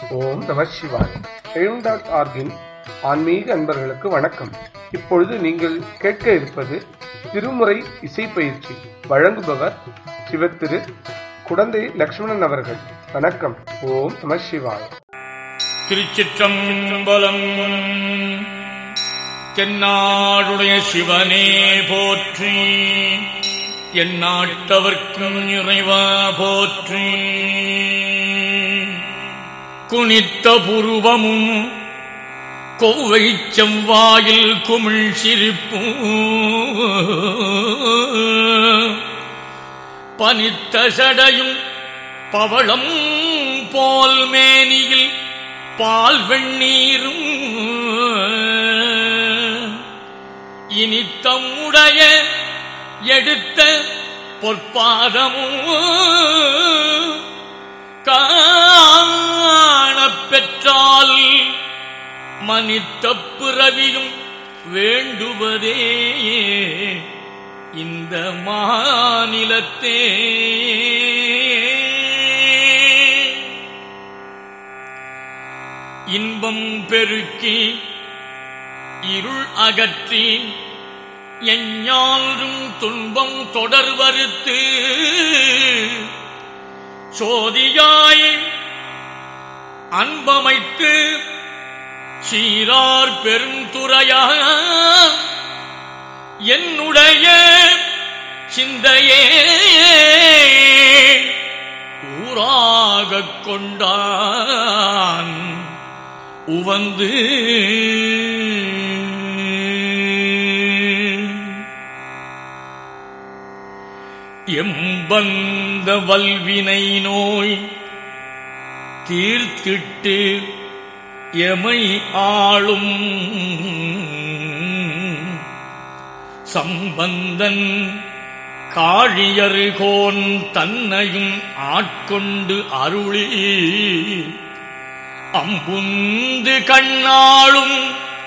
ஓம் நம சிவாய் எழும் டாட் ஆர்கின் ஆன்மீக அன்பர்களுக்கு வணக்கம் இப்பொழுது நீங்கள் கேட்க இருப்பது திருமுறை இசை பயிற்சி வழங்குபவர் சிவத்திரு குடந்தை லக்ஷ்மணன் அவர்கள் வணக்கம் ஓம் நம சிவாய் திருச்சிற்றம்பலம் தென்னாடுடைய சிவனே போற்றி என் நாட்டவர்க்கும் இறைவா போற்றி குனித்த புருவமும் கொவ்வை செவ்வாயில் குமிழ் சிரிப்பும் பனித்த சடையும் பவளம் போல் மேனியில் பால் வெண்ணீரும் இனி தம்முடைய எடுத்த பொற்பாதமும் காணப் பெற்றால் மனித்த பிறவியும் வேண்டுவதே இந்த மாநிலத்தே இன்பம் பெருக்கி இருள் அகற்றி எஞ்ஞாலும் துன்பம் தொடர்வறுத்து சோதியாய் அன்பமைத்து சீரார் பெருந்துறையா என்னுடைய சிந்தையே ஊராகக் கொண்டான் உவந்து எம்பந்த வல்வினை நோய் தீர்த்திட்டு எமை ஆளும் சம்பந்தன் காழியருகோன் தன்னையும் ஆட்கொண்டு அருளி அம்புந்து கண்ணாளும்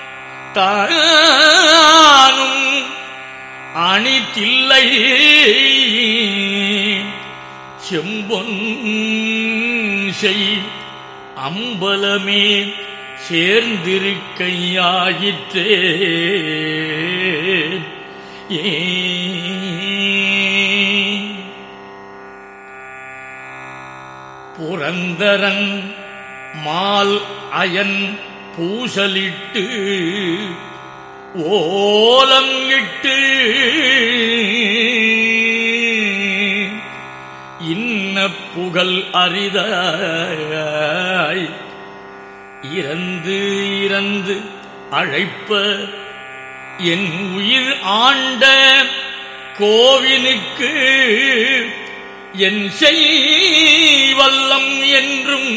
தானும் அணித்தில்லை செம்பொன் செய் அம்பலமே சேர்ந்திருக்கையாயிற்றே ஏ புரந்தரன் மால் அயன் பூசலிட்டு ஓலம் இட்டு இன்ன புகழ் அரிதாய் இறந்து இறந்து அழைப்ப என் உயிர் ஆண்ட கோவினுக்கு என் செய்வல்லம் என்றும்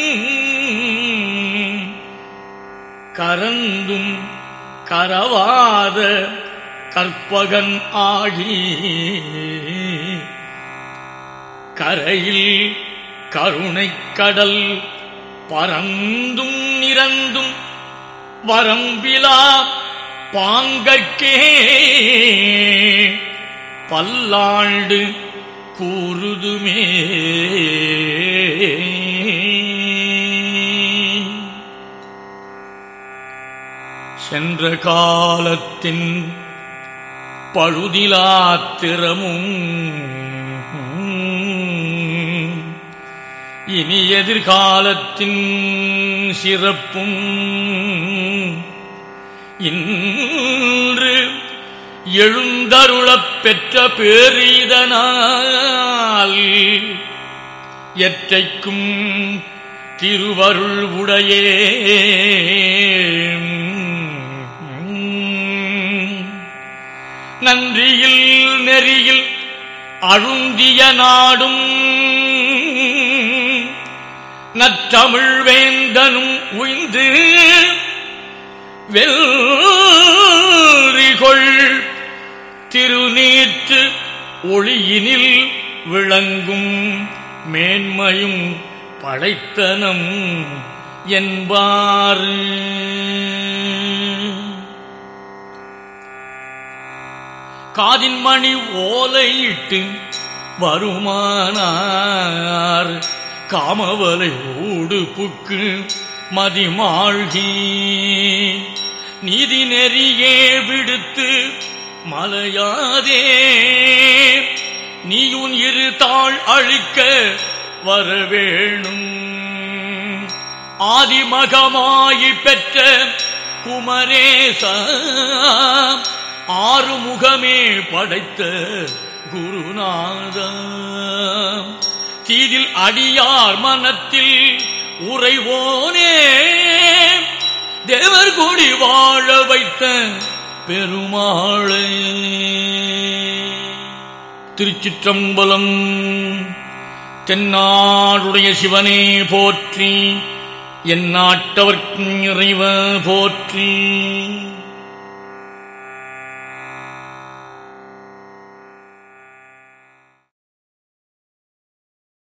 கரந்தும் கரவாத கற்பகன் ஆகி கரையில் கருணைக் கடல் பரந்தும் நிறந்தும் வரம்பிலா பாங்கற்கே பல்லாண்டு கூறுதுமே சென்ற காலத்தின் பழுதிலாத்திரமும் இனி எதிர்காலத்தின் சிறப்பும் இன்று எழுந்தருளப் பெற்ற பேரீதனால் எற்றைக்கும் திருவருள் உடையே நன்றியில் நெறியில் அழுந்திய நாடும் நற்றமிழ் வேந்தனும் உய்ந்து வெல்றிகொள் திருநீற்று ஒளியினில் விளங்கும் மேன்மையும் படைத்தனம் என்பார் காதின் மணி ஓலையிட்டு வருமானார் காமவலை ஊடுப்புக்கு மதிமாழ்கி நீதி நெறியே விடுத்து மலையாதே நீயுன் இரு தாள் அழிக்க வரவேணும் ஆதிமகமாயி பெற்ற குமரேச ஆறுமுகமே படைத்த குருநாத தீதில் அடியார் மனத்தில் உறைவோனே தேவர் கூடி வாழ வைத்த பெருமாளே திருச்சிற்றம்பலம் தென்னாடுடைய சிவனே போற்றி என் நாட்டவர்க்கும் இறைவ போற்றி